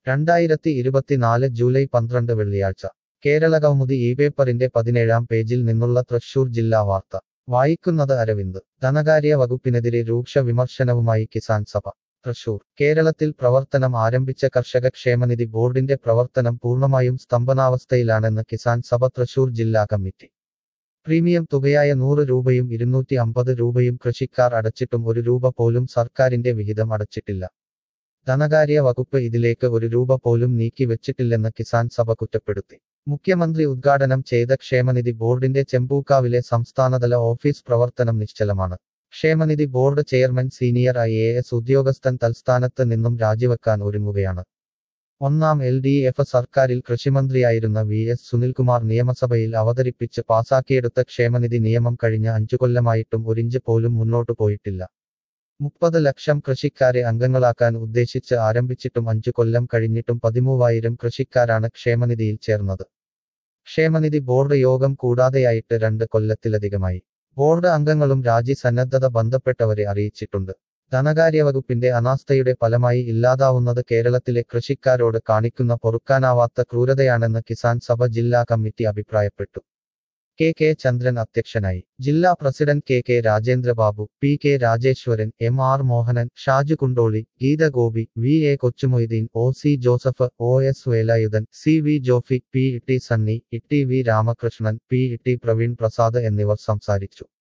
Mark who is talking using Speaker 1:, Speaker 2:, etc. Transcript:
Speaker 1: രണ്ടായിരത്തി ഇരുപത്തിനാല് ജൂലൈ പന്ത്രണ്ട് വെള്ളിയാഴ്ച കേരളകൗമുദി ഈ പേപ്പറിന്റെ പതിനേഴാം പേജിൽ നിന്നുള്ള തൃശൂർ ജില്ലാ വാർത്ത വായിക്കുന്നത് അരവിന്ദ് ധനകാര്യ വകുപ്പിനെതിരെ രൂക്ഷ വിമർശനവുമായി കിസാൻ സഭ തൃശൂർ കേരളത്തിൽ പ്രവർത്തനം ആരംഭിച്ച കർഷക ക്ഷേമനിധി ബോർഡിന്റെ പ്രവർത്തനം പൂർണ്ണമായും സ്തംഭനാവസ്ഥയിലാണെന്ന് കിസാൻ സഭ തൃശൂർ ജില്ലാ കമ്മിറ്റി പ്രീമിയം തുകയായ നൂറ് രൂപയും ഇരുന്നൂറ്റി അമ്പത് രൂപയും കൃഷിക്കാർ അടച്ചിട്ടും ഒരു രൂപ പോലും സർക്കാരിന്റെ വിഹിതം അടച്ചിട്ടില്ല ധനകാര്യ വകുപ്പ് ഇതിലേക്ക് ഒരു രൂപ പോലും നീക്കി വെച്ചിട്ടില്ലെന്ന് കിസാൻ സഭ കുറ്റപ്പെടുത്തി മുഖ്യമന്ത്രി ഉദ്ഘാടനം ചെയ്ത ക്ഷേമനിധി ബോർഡിന്റെ ചെമ്പൂക്കാവിലെ സംസ്ഥാനതല ഓഫീസ് പ്രവർത്തനം നിശ്ചലമാണ് ക്ഷേമനിധി board chairman senior I A S ഉദ്യോഗസ്ഥൻ തൽസ്ഥാനത്ത് നിന്നും രാജിവെക്കാൻ ഒരുങ്ങുകയാണ് ഒന്നാം എൽ ഡി എഫ് സർക്കാരിൽ കൃഷിമന്ത്രിയായിരുന്ന വി എസ് സുനിൽകുമാർ നിയമസഭയിൽ അവതരിപ്പിച്ച് പാസാക്കിയെടുത്ത ക്ഷേമനിധി നിയമം കഴിഞ്ഞ അഞ്ചു കൊല്ലമായിട്ടും ഒരിഞ്ച് പോലും മുന്നോട്ടു പോയിട്ടില്ല മുപ്പത് ലക്ഷം കൃഷിക്കാരെ അംഗങ്ങളാക്കാൻ ഉദ്ദേശിച്ച് ആരംഭിച്ചിട്ടും അഞ്ചു കൊല്ലം കഴിഞ്ഞിട്ടും പതിമൂവായിരം കൃഷിക്കാരാണ് ക്ഷേമനിധിയിൽ ചേർന്നത് ക്ഷേമനിധി ബോർഡ് യോഗം കൂടാതെയായിട്ട് രണ്ട് കൊല്ലത്തിലധികമായി ബോർഡ് അംഗങ്ങളും രാജി സന്നദ്ധത ബന്ധപ്പെട്ടവരെ അറിയിച്ചിട്ടുണ്ട് ധനകാര്യ വകുപ്പിന്റെ അനാസ്ഥയുടെ ഫലമായി ഇല്ലാതാവുന്നത് കേരളത്തിലെ കൃഷിക്കാരോട് കാണിക്കുന്ന പൊറുക്കാനാവാത്ത ക്രൂരതയാണെന്ന് കിസാൻ സഭ ജില്ലാ കമ്മിറ്റി അഭിപ്രായപ്പെട്ടു കെ കെ ചന്ദ്രൻ അധ്യക്ഷനായി ജില്ലാ president K K Rajendrababu P K Rajeswaran M R Mohanan Shaju Kundoli Geetha Gopi V A Kochumoideen O C Joseph O S Velayudhan C V Jofi P T Sunny E T V Ramakrishnan P T Praveen Prasad എന്നിവർ സംസാരിച്ചു